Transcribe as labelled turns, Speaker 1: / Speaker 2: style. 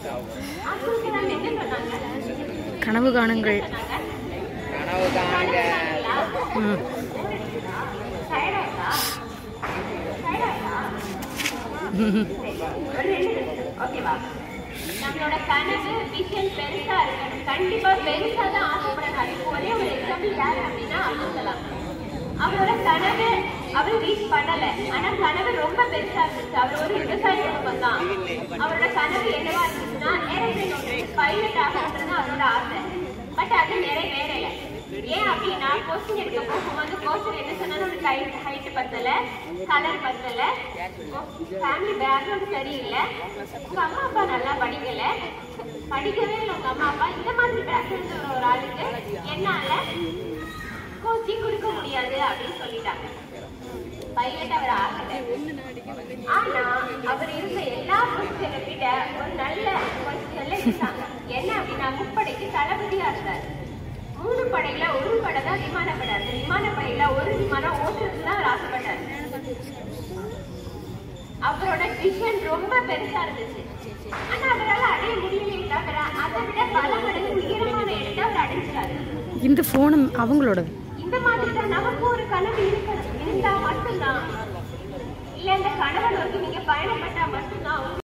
Speaker 1: அப்துல் கலாம் என்ன சொன்னாங்க
Speaker 2: கனவு காணுங்கள்
Speaker 1: சொன்னாங்க
Speaker 3: கனவு காணுங்க
Speaker 2: ம்
Speaker 1: டயர்டாயிட்டா டயர்டாயிட்டா ஒரு ரெண்டு நிமிஷம் ஓகேவா நம்மளோட கனவு விஷன் பெருசா இருக்கணும் கண்டிப்பா பெருசா தான் ஆசைப்படணும் அதுக்கு ஒரே ஒரு எக்ஸாம்பிள் யாரு அப்படின்னா அப்துல் கலாம் அவரோட கனவு அவர் ரீச் பண்ணல ஆனா கனவு ரொம்ப பெருசா இருந்துச்சு அவர் ஒரு விவசாய குடும்பம் தான் அவரோட கனவு என்னவா இருந்துச்சுன்னா ஏரோப்ளேன் ஓட்டுறது பைலட் ஆகணுன்றது அவரோட ஆசை பட் அது நிறைவேறல ஏன் அப்படின்னா கோச்சிங் எடுக்க போகும்போது கோச்சர் என்ன சொன்னாலும் ஒரு ஹைட் ஹைட் பத்தல கலர் பத்தல ஃபேமிலி பேக்ரவுண்ட் சரியில்லை உங்க அம்மா அப்பா நல்லா படிக்கல படிக்கவே இல்லை உங்க அம்மா அப்பா இந்த மாதிரி பேக்ரவுண்ட் ஒரு ஆளுக்கு என்னால கோச்சிங் கொடுக்க முடியாது அப்படின்னு சொல்லிட்டாங்க பைலட் அவர் ஆகல ஆனா அவர் இருந்த எல்லா பொசிஷனை விட ஒரு நல்ல பொசிஷன்ல இருந்தாங்க என்ன அப்படின்னா முப்படைக்கு தளபதியா இருந்தார் மூணு படையில ஒரு படை தான் விமானப்படை அந்த விமானப்படையில ஒரு விமானம் ஓட்டுறது தான் அவர் ஆசைப்பட்டார் அவரோட விஷன் ரொம்ப பெருசா இருந்துச்சு ஆனா அவரால் அடைய முடியலையே தவிர அதை விட பல மடங்கு உயரமான இடத்தை அவர் அடைஞ்சாரு
Speaker 2: இந்த ஃபோனும் அவங்களோடது
Speaker 1: இந்த மாதிரி தான் நமக்கு ஒரு கனவு இருக்கணும் இருந்தா மட்டும்தான் இல்ல இந்த கனவை நோக்கி நீங்க பயணப்பட்டா மட்டும்தான்